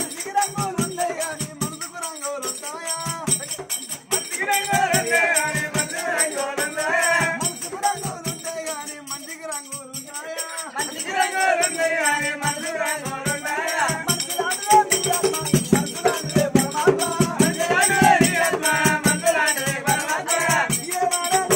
మనిషికి రంగులు ఉంటాయి కానీ మనసుకు రంగులు ఉంటాయా మనసుకు రంగులు ఉంటాయి కానీ మంచికి రంగులు ఉంటాయా మనసులాంటిదే నీ ఆత్మ, మనసులాంటిదే పరమాత్మ. ఏ వాడా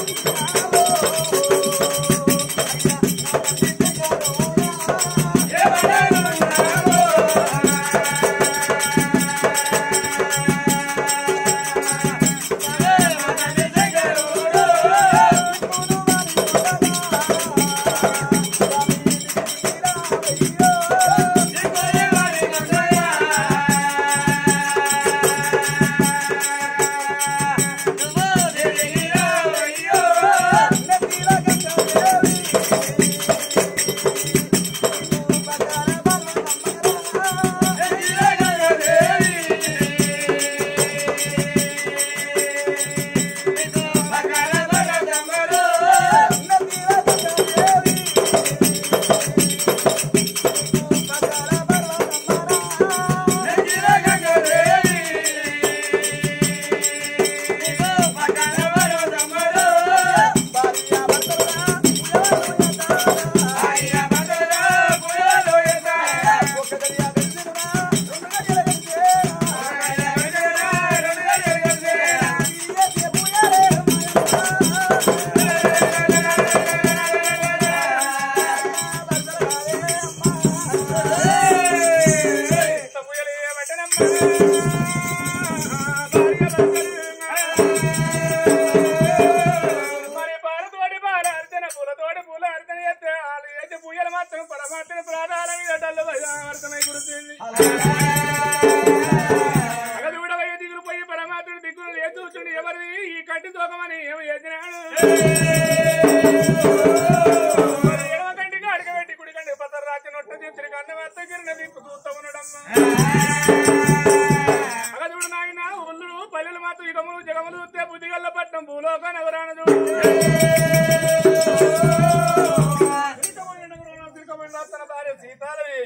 మరి పాలతోటి పాల అర్చన పూలతోటి పూల అర్చన చేస్తే వాళ్ళు చేసే పూజలు మాత్రం పరమాత్మ ప్రాణాల మీద డల్లు అర్థమై గుర్తుంది అగది కూడా పోయి దిగులు పోయి పరమాత్ముడు దిగులు ఏ చూస్తుండే ఎవరిది ఈ కంటి తోకమని ఏమి చేసినాడు ఎడమ కంటికి అడగబెట్టి కుడి కంటికి పత్ర రాత్రి నొట్ట చిత్రి కన్న వద్ద గిరిన దిక్కు చూస్తా ఉండడమ్మా అగదుడు నాయన ఉల్లుడు పల్లెలు మాత్రం ఇదములు జగములు చూస్తే బుద్ధిగల్ల పట్నం భూలోక నవరాన తన భార్య సీతాలవి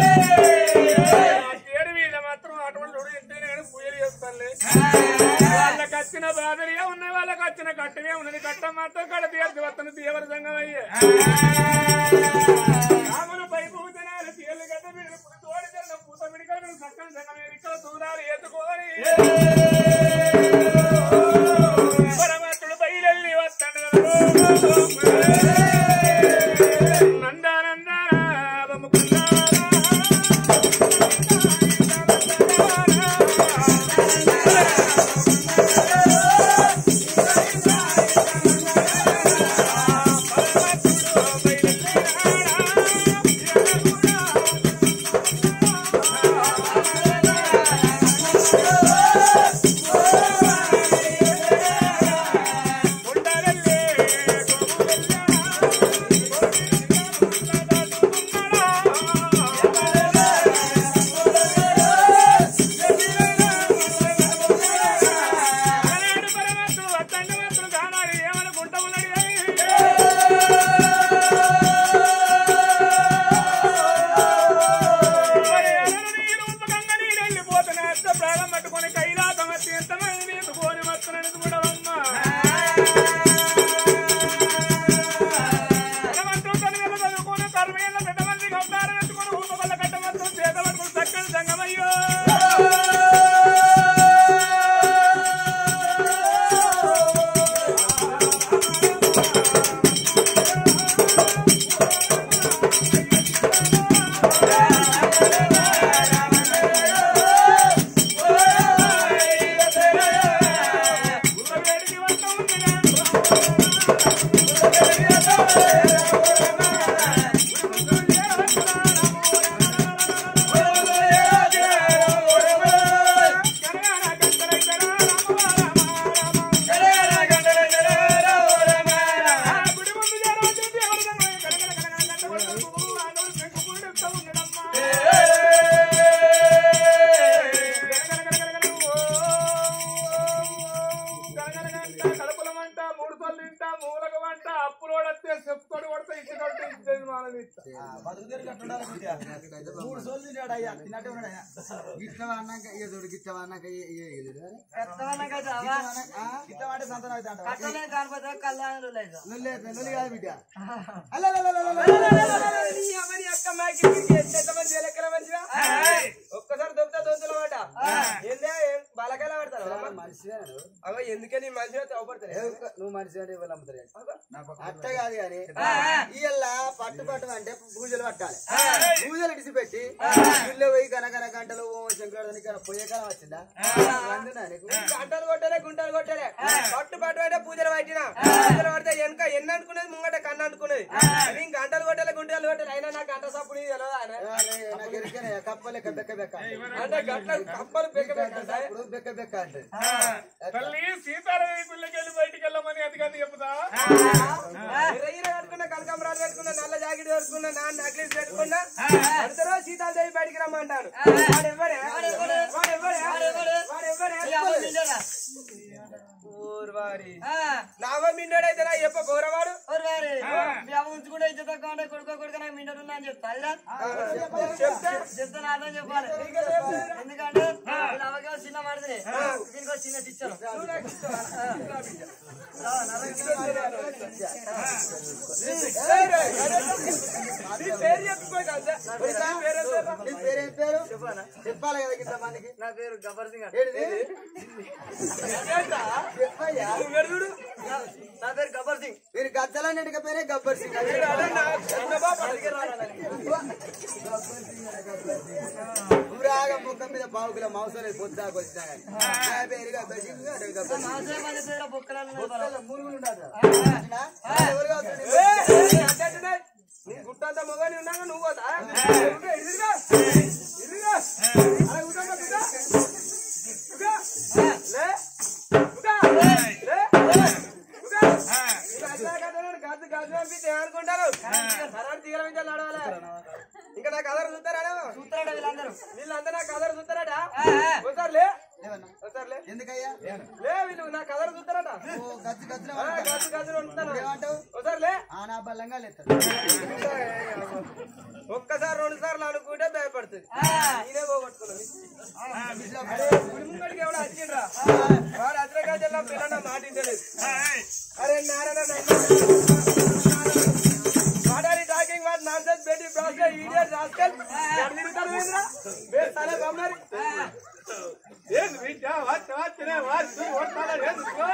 ఏడు వీళ్ళ మాత్రం అటువంటి చూడు ఇంటిని కానీ పూజలు చేస్తానులే వాళ్ళకి వచ్చిన బాధలే ఉన్నాయి వాళ్ళకి వచ్చిన కట్టమే ఉన్నది కట్ట మాత్రం కడ తీర్చి వస్తున్న తీవ్ర సంఘం అయ్యే రాములు పై పూజనాలు తీయలు గడ్డ మీద పులి తోడి జన పూత మిడికలు సక్కని సంఘం ఎరికల దూరాలు ఎత్తుకోని పరమాత్ముడు బయలెల్లి వస్తాడు ప్రాణం పట్టుకొని కైలాసం వచ్చి ఎంతమంది ఎత్తుకొని వస్తున్నాడు కూడా చదువుకుని కర్మేళ్ళ పెద్ద మంది కట్టారు ఎత్తుకొని ఊప వల్ల కట్టవచ్చు చేత పట్టుకుని చక్కని సంగమయ్యో వేడికి వంట ఉంది వాళ్ళని ఇస్తా. బతుకుదేరు కట్టు ఉండాలి బిడ్డ. మూడు సోలు తిన్నాడు అయ్యా తిన్నట్టే ఉన్నాడు అయ్యా గిట్ల అన్నాక ఇక చూడు గిట్ల అన్నాక ఇ- ఇ- ఇది కానీ. గిట్ట అంటే సంతానం అవుతా అంటావా? నువ్వులే, నువ్వులు కాదు బిడ్డ ఒక్కసారి దొబ్బుతా దొంతుల మాట ఏందే ఏం బాలకాయలు పడతారు మనిషివే నువ్వు. అవ ఎందుకే నీ మంచిగా తవ్వబడతారు ఏ ఒక్క- నువ్వు మనిషి అంటే ఇవ్వాలి అమ్ముతారు అట్ట కాదు కానీ ఇయ్యాల పట్టు పట్టు అంటే పూజలు పట్టాలి పూజలు ఇడిచిపెట్టి గుళ్ళో పోయి కనకన గంటలు ఓ శంకరుడు ఇక్కడ పోయే కాలం వచ్చిందా అందునా నీకు గంటలు కొట్టలే గుంటలు కొట్టలే పట్టు పట్టు అంటే పూజలు పట్టిన పూజలు పడితే వెనక ఎన్ని అనుకునేది ముంగట కన్ను అనుకునేది అవి ఇంక గంటలు కొట్టలే గుంటలు కొట్టలే అయినా నాకు గంట సప్పుడు ఇది తెలియదా ఆయన? అరే, నాకు ఎరికనే కప్పలేక బెక్క బెక్క అంటే గంటల కప్పలు పెక్క పెట్టాయి ఇప్పుడు బెక్క బెక్క అంటే తల్లి సీతారామయ్య పిల్లకి వెళ్ళి బయటికి వెళ్ళమని అది కానీ చెప్తా ఇరగిర కట్టుకున్న కనకాంబరాలు పెట్టుకున్న నల్ల జాకెట్ పెట్టుకున్న నా నక్లీస్ పెట్టుకున్నా అందరూ సీతాదేవి బయటికి రమ్మంటాను వాడు ఎవరే వాడు ఎవరే వాడు ఎవరే ఊర్వారి నావ మిండోడైతే నా చెప్ప గౌరవాడు ఉంచుకుంటే ఇచ్చే తక్కువ అంటే కొడుకో కొడుకు నాకు మింటర్ ఉన్నా అని చెప్తా ఇలా చెప్తే చెప్తే నాతో చెప్పాలి ఎందుకంటే వీళ్ళ అవ్వకి ఒక చిన్న పడుతుంది దీనికి ఒక చిన్న శిక్షణ నీ పేరు చెప్పుకో కదా నీ పేరు ఎంత? నీ పేరేం పేరు చెప్పాలి కదా ఇంత మందికి నా పేరు గబ్బర్ సింగ్ అంట. ఏంటిది ఏంటా? చెప్పయ్యా నువ్వు పెరుగుడు నా పేరు గబ్బర్ సింగ్ మీరు గద్దలన్నిటికి పేరే గబ్బర్ సింగ్ వీడు అదే నా చంద్రబాబు అడిగి ఊరాగా ముఖం మీద పావు కిలో మాంసం లేదు పొద్దుగా వచ్చినా కానీ. నా పేరు గబ్బర్ సింగ్ అంటే గబ్బర్ సింగ్. మాసే పది పేరు బొక్కలలో ఒక్కళ్ళ మూలుగులు ఉండాలి రా. అవునా? ఎవరు కావాలి? నీ గుట్టంతా మొగని ఉన్నాక నువ్వు పోతా ఇదిగో, ఇదిగో, ఇదిగో. అలా కూర్చోమ్మా, కూర్చో. కూర్చో. లే. కూర్చో. లే. కూర్చో. ఇంకా అట్లా కట్టాలని గద్దు గద్దు పంపిస్తే ఏమనుకుంటారు సరాడు తీగల మీద నడవాలి ఇంకా నాకు అదరు చూస్తారా చూస్తాడు వీళ్ళందరూ వీళ్ళందరూ నాకు అదరు చూస్తారట ఆ, ఆ. ఒకసారి లే ఏమన్నా? ఒకసారి లే ఎందుకయ్యా లే వీళ్ళు నాకు అదరు చూస్తారట ఓ గజ్జి గజ్జిన ఆ, గద్దు గద్దు ఉంటాను ఏమంటావు ఒకసారి లే ఆనా బల్లంగా లేస్తాడు ఒక్కసారి రెండు సార్లు అనుకుంటే భయపడుతుంది ఆ, నేనే పోగొట్టుకున్నాను గుడి ముంగడికి ఎవడో వచ్చిండ్రా వాడు అత్రగా జిల్లా పిల్లన్న మాట వింటలేదు అరే నారాయణ వాడారి టాకింగ్ వాట్ నాన్ సెన్స్ బేటీ ప్రాసెస్ ఈడియట్ రాస్కల్ తిరుగుతాడు వీళ్ళరా బేస్ తల బొమ్మరి ఏంది బిడ్డ? వాచ్ వాచ్నే వాచ్ ఓట్టాలా ఏంది? ఓ!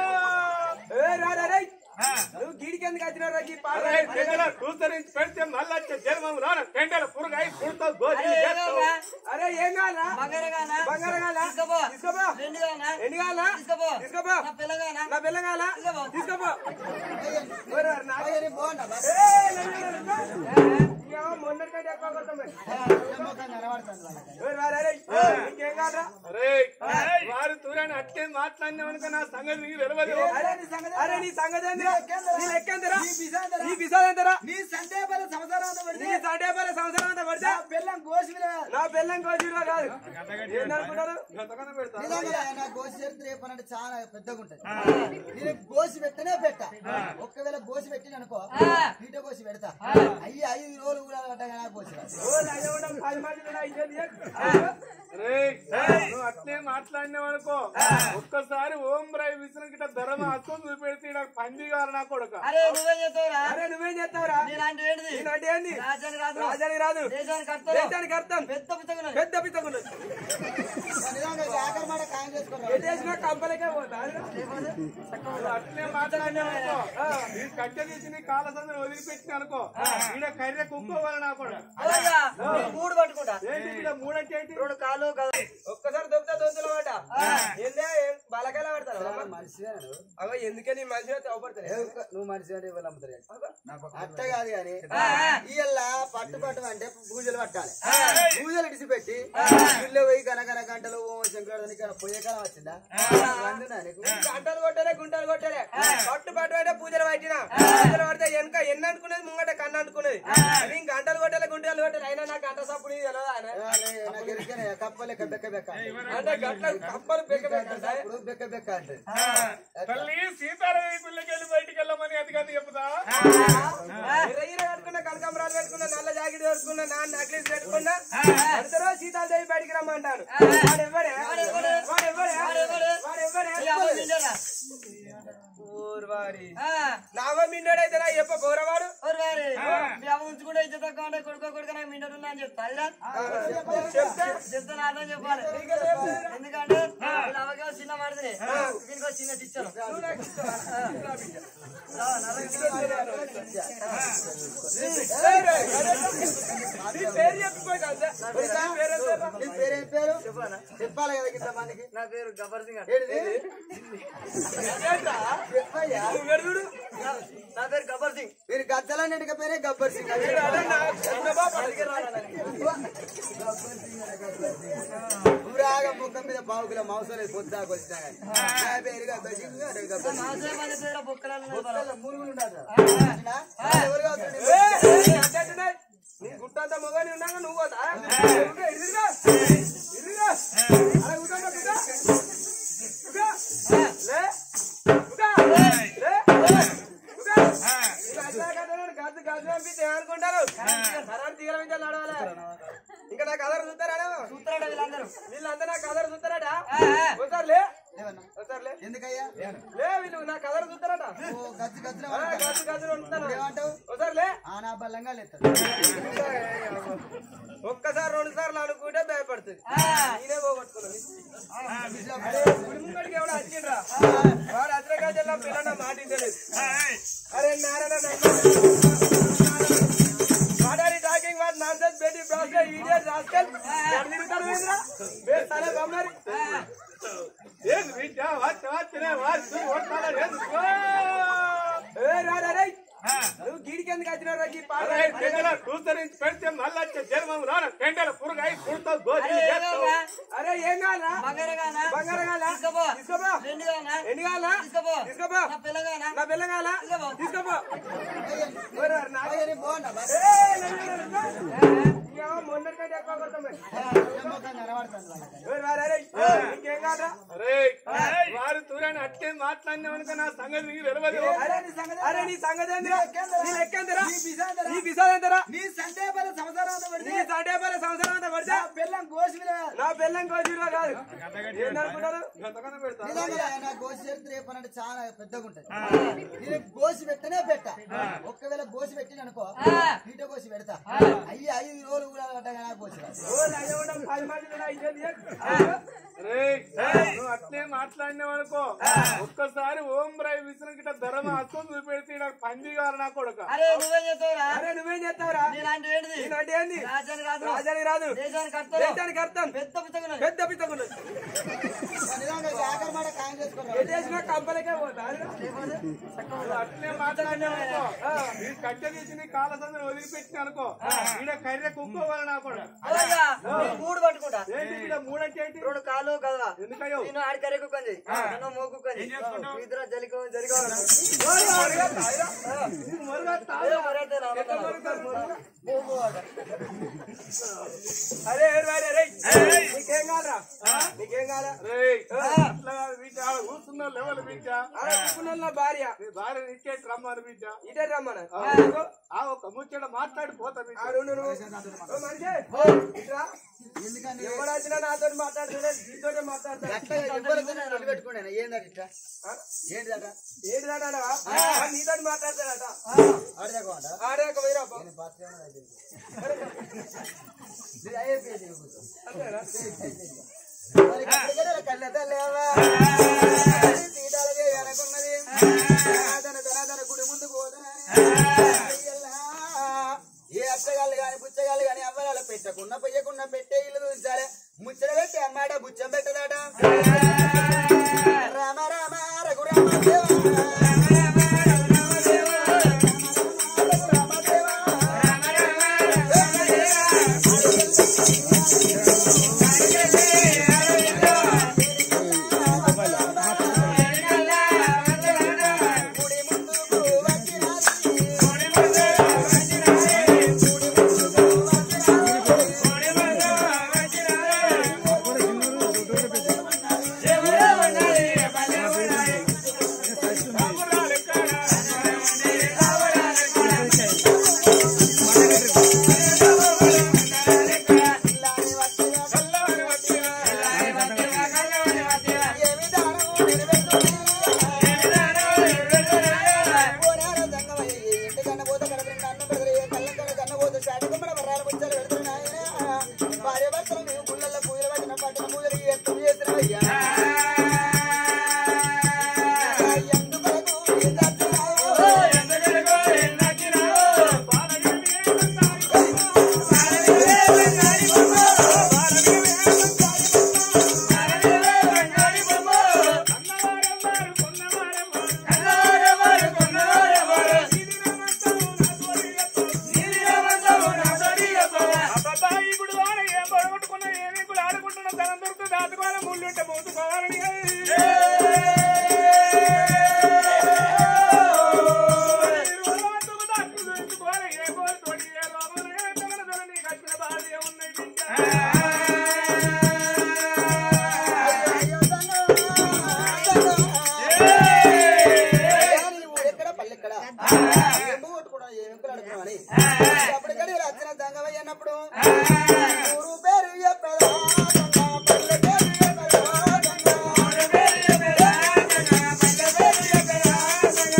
ఏ రా రా రేయ్. నువ్వు గీడికి ఎందుకు వచ్చినావు ఈ పాట అరే, తెగల కూతురించి పెడితే మళ్ళీ వచ్చే జన్మం రాను పెండల పురుగాయి పుడతావు గోధుమ అరే, చేస్తావు. ఏమన్నా? అరే ఏం కావాలా బంగారం కానా? బంగారం కావాలా తీసుకోపో. తీసుకోపో రెండు కానా? ఎన్ని కావాలా తీసుకోపో. తీసుకోపో నా పిల్ల కానా? నా పిల్ల కావాలా తీసుకోపో. తీసుకోపో ఓరే, నా- అయ్యా, బాగున్నా ఏయ్, నన్ను నన్ను. ఇంకా మొన్నటికంటే ఎక్కువ కొడతాం మరి. కనబడుతుంది వాళ్ళకి ఓరే, రా, రా, రేయ్. ఇంకేం కావాలా అరే, వారు తూరాని అట్టే మాట్లాడినామనుకో నా సంగతి నీకు తెలియదు అరే నీ సంగతి అరే నీ సంగతి ఏందిరా? నీ లెక్క ఎంతరా? నీ బిసాలు ఎంతరా? నీ సండే పద సంవత్సరం అంతా పడితే నీ సాటే పల్లె సంవత్సరం అంతా పడితే బెల్లం గోసి నా బెల్లం కోసిరా కాదు ఏందనుకుంటారు నిజంగా నా గోసి చరిత్ర ఏ పని అంటే చాలా పెద్దగా ఉంటది నేను గోసి పెట్టనే పెట్ట ఒక్కవేళ గోసి పెట్టిన అనుకో నీట గోసి పెడతా అయ్యి ఐదు రోజులు కూడా పడ్డా నాకు గోసి రాదు. ఓ లయ్య ఉండడం పది మంది కూడా ఇచ్చేది రేయ్, నువ్వు అట్లే మాట్లాడినావు అనుకో ఒక్కసారి ఓం రాయ్ విసిన గిట్ట ధర్మ అర్థం చూపెడితే నాకు పంది కాదు నా కొడుక అరే నువ్వేం చేస్తావురా అరే నువ్వేం చేస్తావురా నీలాంటి ఏంటిది నేనంటే ఏంది రాజ్యానికి రాదు రాజానికి రాదు దేశానికి అర్థం దేశానికి అర్థం పెద్ద పుస్తకం పెద్ద పిత్తకున్నది నిజంగా ఈ ఆఖరి మాట ఖాయం చేసుకోవాలి ఎటేసినా కంపలకే పోతా నువ్వు అట్లే మాట్లాడినావు అనుకో నీ కట్టె తీసి నీ కాళ్ళ సందుని వదిలిపెట్టిన అనుకో ఈడ కర్రె కుక్కోవాలి నా కొడుక అలాగా మూడు పట్టుకుంటా ఏంటి ఇక్కడ మూడంటే ఏంటి రెండు కాళ్ళు కదా ఒక్కసారి దొబ్బుతా దొంతుల మాట ఏందే ఏం బాలకాయలు పడతారు మనిషివే నువ్వు. అవ ఎందుకే నీ మనిషిగా ఏ తవ్వబడతారు ఒక్క- నువ్వు మనిషి అంటే ఇవ్వాలి అమ్ముతారు అట్ట కాదు కానీ ఇయ్యాల పట్టు పట్టు అంటే పూజలు పట్టాలి పూజలు ఇడిచిపెట్టి గుళ్ళో పోయి కనకన గంటలు ఓ శంకరుడు ఇక్కడ పోయే కాలం వచ్చిందా అందునా నీకు గంటలు కొట్టలే గుంటలు కొట్టలే పట్టు పట్టు అంటే పూజలు పట్టిన పూజలు పడితే వెనక ఎన్ని అనుకునేది ముంగట కన్ను అనుకునేది అవి ఇంక గంటలు కొట్టలే గుంటలు కొట్టలే అయినా నాకు గంట సప్పుడు ఇది తెలియదా ఆయన? అరే, నాకు ఎరికనే కప్పలేక బెక్క బెక్క అంటే గంటలు కప్పలు పెక్క పెట్టాలి ఇప్పుడు బెక్క బెక్క అంటే తల్లి సీతారామయ్య పిల్లకి వెళ్ళి బయటికి వెళ్ళమని ఎందుకంటే చెప్తా ఎర్రయ్య కట్టుకున్న కనకాంబరాలు పెట్టుకున్న నల్ల జాకెట్ పెట్టుకున్న నాన్న నక్లీస్ పెట్టుకున్న అందరూ సీతాదేవి బయటికి రమ్మంటాడు వాడు ఎవ్వడే వాడు ఎవ్వడే వాడు ఎవ్వడే ఈ అమ్మ నిండేనా? ఊర్వారి ఆ, నావ మిండోడైతే నా చెప్ప గౌరవాడు ఓరి వారి, మీ అమ్మ ఉంచుకుంటే ఇజ్జత తక్కువ ఉంటే కొడుకో కొడుకు నాకు మిండడున్నా అని చెప్తా చెప్తే చెప్తే అర్థం చెప్పాలి ఎందుకంటే వీళ్ళ అవ్వకేమో చిన్న మాడితే దీనికి చిన్న చిచ్చారు నీ పేరు చెప్పుకోయి కదా నీ పేరు ఎంత? నీ పేరేం పేరు చెప్పాలి కదా ఇంతమందికి నా పేరు గబ్బర్ సింగ్ అంట. ఏంటిది చెప్పయ్యా నువ్వు పేరు చూడు. నా- నా పేరు గబ్బర్ సింగ్ మీరు గద్దలన్నిటికి పేరే గబ్బర్ సింగ్ అది వీడు అడన్నా, చిన్న బాబు అడిగి ఊరాగా ముఖం మీద బావుకుల మాంసాలు పొద్దా కొలిచినా కానీ నా పేరు గబ్బర్ సింగ్ అదే గబ్బర్ సింగ్ మాసే మంది పేరు బొక్కలలో ఉన్నాయి బలం. బొక్కల్లో మురుగులు ఉండదు ఎవరు కావచ్చు ఏయ్, అంతేంటున్నాయి. నీ గుట్టంత మొగని ఉన్నాక నువ్వు పోతా ఇరుగా, ఇరుగా. ఇరుగా. అలా కూర్చోమ్మా, కూర్చో. కూర్చో. లే. కూర్చో. లే. కూర్చో. ఇలా అట్లా కదలడు, గద్దు గద్దు పంపిస్తే ఏమనుకుంటారు కదరు తీగల మీద నడవాలి ఇంకా నా కదరు చూస్తారా చూస్తున్నాడు వీళ్ళందరూ వీళ్ళంతా నా కదరు చూస్తారట ఆ, ఆ. ఒకసారి లే ఏమన్నా ఒకసారి లే ఎందుకయ్యా లే వీళ్ళు నా కదరు చూస్తారట ఓ గచ్చు గచ్చున ఆ, గద్దు గద్దు ఉంటాను ఏమంటావు ఒకసారి లే ఆ నా బల్లంగా లేస్తాడు ఒక్కసారి రెండు సార్లు అనుకుంటే భయపడుతుంది ఆ. నేనే పోగొట్టుకున్నాను అరే గుడి ముంగడికి ఎవడో వచ్చిండ్రా వాడు అద్రగాజల్లో పిల్లన మాట వింటలేదు అరే నారాయణ వాడారి టాకింగ్ వాట్ నాన్ సెన్స్ బేటీ బ్రాస్కెట్ ఇడియట్ రాస్కెల్ ఎక్కడ తిరుగుతాడు వీంద్రా బే సరే బొమ్మరి ఏది బిడ్డ వాచ్ వాచ్నే వాచ్ ఓట్టాల ఏది ఏ రా రా రేయ్ నువ్వు గీడికి ఎందుకు వచ్చినావు రా ఈ పాట అరే టెండల కూతురించి పెడితే మళ్ళీ వచ్చే జన్మం రాను టెండల పురుగాయి పుడతావు గోధి అరే, ఏం కావాలా? అరే ఏం కావాలా బంగారం కావాలా? బంగారం కావాలా తీసుకోపో. తీసుకోపో వెండి కావాలా? ఎన్ని కావాలా తీసుకోపో. తీసుకోపో నా పిల్ల కావాలా? నా పిల్ల కావాలా తీసుకోపో. తీసుకోపో ఓరే, ఓరే, నా- అయ్యా, నీ బాగున్నా బస్ ఏయ్, నన్ను, నన్ను, నన్ను. ఇంకా మొన్నటికంటే ఎక్కువ కొడతాం మరి. ముఖం కనబడుతుంది వాళ్ళకి ఓరే, రా, రా, రేయ్. ఇంకేం కావాలా అరే వారు తూరని అట్టే మాట్లాడినామనుక నా సంగతి నీకు తెలియదు అరే నీ సంగతి అరే నీ సంగతి ఏందిరా నీ లెక్క ఎంతరా నీ బిసాలు ఎంతరా నీ సండే పద సంవత్సరాలు నీ సాటేపల సంవత్సరం అంతా కొడితే బెల్లం గోసి మీద నా బెల్లం కోసిరువా కాదు ఏందనుకుంటారు గంతకన్నా పెడతా నిజంగా నా గోసి చరిత్ర ఏ పని అంటే చాలా పెద్దగా ఉంటది నేను గోసి పెట్టనే పెట్టా ఒక్కవేళ గోసి పెట్టిన అనుకో నీట గోసి పెడతా అయ్యి ఐదు రోజులు కూడా పెట్టగా నాకు గోసి రాదు. ఓ నయ్య ఉండడం పది మంది కూడా ఇచ్చేది ఏ? రేయ్, నువ్వు అట్లే మాట్లాడినావు అనుకో ఒక్కసారి ఓం రాయ్ విసిన గిట్ట ధర్మ అస్తం చూపెడితే ఈడ పంది గారు నా కొడుక అరే నువ్వేం చేస్తావురా అరే నువ్వేం చేస్తావురా నేనంటే ఏంటిది నేనంటే ఏంది రాజ్యానికి రాదు రాజానికి రాదు దేశానికి అర్థం దేశానికి అర్థం పెద్ద పుస్తకం పెద్ద పిత్తకున్నది నిజంగా ఈ ఆఖరి మాట కాయం చేసుకోరా ఏ చేసినా కంపలకే పోతా నువ్వు అట్లే మాట్లాడినావు అనుకో ఈ కట్టె తీసి నీ కాళ్ళ సందని వదిలిపెట్టిన అనుకో ఈడ కర్రె కుక్కోవాలి నా కొడుక అలాగా నేను మూడు పట్టుకుంటా ఏంటి ఈడ మూడంటే ఏంటి రెండు కాళ్ళు కదవా ఎందుకయ్యో నేను ఆడి కర్రీ కుక్కొని నన్ను మో కుక్కొని ఇద్దరు జలికో జరిగో అరే అరే రే నీకేం కాదురా నీకేం కాదా రేయ్, అట్లా కాదు బిడ్డ ఆడ కూర్చున్న లెవెల్ బిడ్డ అనుకున్న భార్య నీ భార్య ఇచ్చే రమ్మను బిడ్డ ఇటే రమ్మను ఆ ఒక ముచ్చట మాట్లాడిపోతా బిడ్డ ఆ రెండు నువ్వు. ఓ మనిషి ఇట్రా. ఎందుకంటే ఎవడు వచ్చినా నాతో మాట్లాడుతున్నా దీంతో మాట్లాడతా అట్లా ఎవరితో నన్ను పెట్టుకున్నాను ఏందట ఇట్లా ఏంటిదట ఏంటి దాటాడవా నీతో మాట్లాడతాడట ఆడదాకా అంట ఆడాక పోయిరా పో. కళ్ళ తల్లేవా సీతాలదే అనుకున్నది ధన ధన ధన గుడి ముందుకు పోతున్నాను ఏ అత్తగాళ్ళు గాని పుచ్చగాళ్ళు గాని అవ్వరాలు పెట్టకుండా పొయ్యకుండా పెట్టే ఇల్లు చూసారే ముచ్చట పెట్టి అమ్మాట బుచ్చం పెట్టదాట రామ రామ రఘురామ దేవా గుడి ముందుకు వచ్చినాది గుడి ముందుకు వచ్చినాది పట్టిన పూజలు ఎత్తు చేసినవయ్యా ఎందుకు ఏం చేస్తున్నావు? ఇప్పుడు వాడు ఏం పడగొట్టుకున్నా ఏమేం కూడా ఆడుకుంటున్నా ధనం దొరుకుతుంది దాచుకోవాలి ముళ్ళు ఉంటే మూసుకోవాలని అయ్యో దండం, దండం. అయ్యా, నీ ఊరెక్కడ, పల్లెక్కడ? ఏమో కొట్టుకోవడం, ఏం ఎంకులు ఆడుకోవడం అని. అప్పటికడి ఇలా వచ్చిన దంగవయ్య అన్నప్పుడు ఊరు పేరు చెప్పదా, దంగ, పల్లె పేరు చెప్పదా, దంగ. ఊరు పేరు చెప్పదా, దంగ, పల్లె పేరు చెప్పదా, దంగ.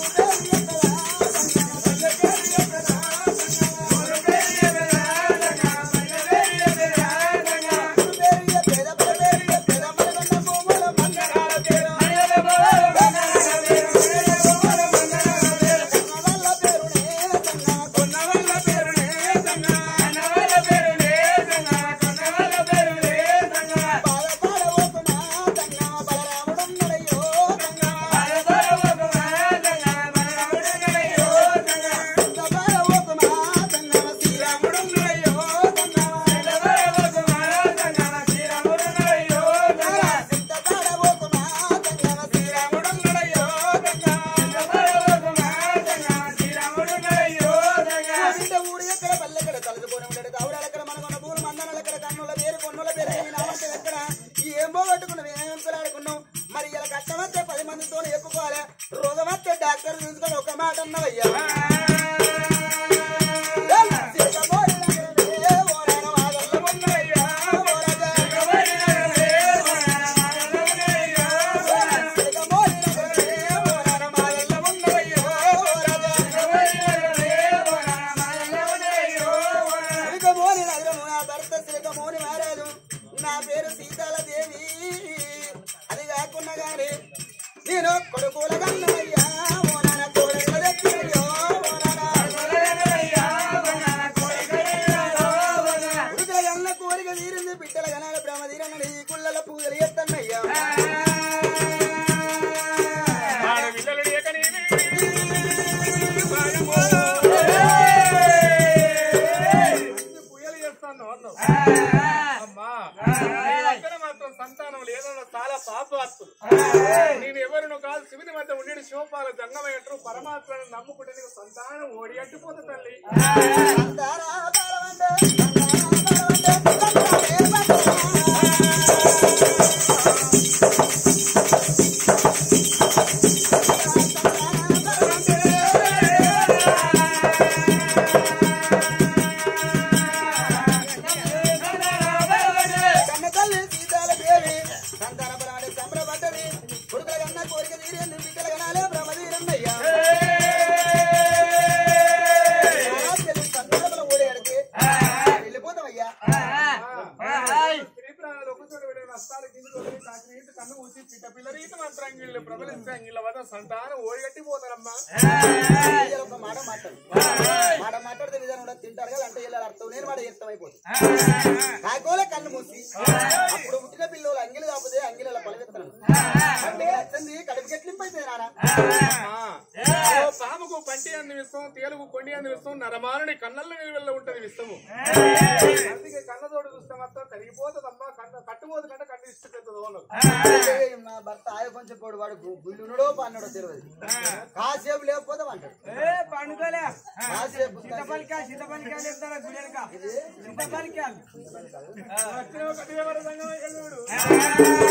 ఊరు పేరు చెప్పేదా, పల్లె పేరు చెప్పేదా, మనకన్న భూముల మందరాల పేరు. కన్నవల్ల పేరునే, దంగ, కొన్నవల్ల పేరునే, దంగ. బాధపడవకునా, దంగ, బలరాముడున్నడయ్యో, దంగ. బాధపడవకునా, దంగ, శ్రీరాముడున్నడయ్యో, దంగ. చింతపడవకునా, దంగ, శ్రీరాముడున్నడయ్యో, దంగ. బిడ్డ ఊరు ఎక్కడ పల్లె ఎక్కడ తలుచుకొని ఉంటాడు తవుడాలు ఎక్కడ మనకున్న పూలు మందనాలు ఎక్కడ కన్నుల పేరు కొన్నుల పేరు ఈ నామంటే ఎక్కడ ఈ ఏం పోగొట్టుకున్నాం ఏమేం పిల్లాడుకున్నాం మరి ఇలా కష్టమైతే పది మందితో చెప్పుకోవాలి రోగం వస్తే డాక్టర్ చూసుకొని ఒక మాట అన్నవయ్యా శ్రీకమోని నగరము నా భర్త శ్రీకమోని మహారాజు నా పేరు సీతాలదేవి అది కాకుండా గాని నేను కొడుకుల గన్నయ్యా ఓ నాన్న కోడళ్ళ దగ్గరయ్యో ఓ నాన్న ఉడుకుల గన్న కోరిక తీరింది బిడ్డల గనాల బ్రహ్మ తీరని ఈ కుళ్ళల పూజలు ఎత్తన్నయ్యా పుయ్యలు చేస్తాను అన్నావు అమ్మా నీ దగ్గర మాత్రం సంతానం లేదన్న చాలా పాపాత్తులు నేను ఎవరును కాదు శివుని మధ్య ఉండి శివపాల జంగమయ్యంటారు పరమాత్మను నమ్ముకుంటే నీకు సంతానం ఓడి అట్టిపోతుంది తల్లి అందారా బాలవండే, అందారా బాలవండే, అందారా బాలవండే. కన్న తల్లి సీతాల దేవి సంతాన బలాన్ని సంబరపడ్డది కొడుకుల కన్నా కోరిక తీరింది బిడ్డల కనాలే బ్రహ్మదీరన్నయ్యా సంతాన బలం ఓడేడికి వెళ్ళిపోతామయ్యా స్త్రీ ప్రాణాలు ఒక చోట పెట్టి నష్టాలు కింద వదిలి నా స్నేహితు కన్ను ఊసి పిట్ట పిల్ల రీతి మాత్రం వీళ్ళు ప్రబలిస్తే వీళ్ళ వద్ద సంతానం ఓడిగట్టిపోతారమ్మా ఇయ్యాల ఒక మాట మాట్లాడు మాట మాట్లాడితే విధానం కూడా తింటారు కదా అంటే ఇలా అర్థం నేను మాట వ్యక్తం అయిపోతుంది కాకోలే కళ్ళు మూసి అప్పుడు పుట్టిన పిల్లలు అంగిలు కాకపోతే అంగిల పలవెత్తనం అంటే వచ్చింది కడుపు గట్లింపు అయిపోయింది నాన్న అమ్మా, ఓ పాముకు పంటి అంది విస్తాం తేలుగు కొండి అంది విస్తాం నరమానుడి కన్నల్ల నిలువెల్ల ఉంటది విస్తము అందుకే కన్నతోడు చూస్తే మాత్రం కరిగిపోతుందమ్మా కన్న కట్టుపోదు కంటే కన్ను ఇష్ట పెద్దదో అన్నది. ఏయ్, మా భర్త ఆయ కొంచెం పోడు వాడు గు- గుళ్ళునుడో పన్నడో తెలియదు కాసేపు లేకపోతే అంటాడు ఏ పండుగలే కాసేపు సీతపలికాయ సీతపలికాయలు చెప్తారా గుడెనక సీతపలికాయలు వచ్చిన ఒక దేవర సంగమయ్య చూడు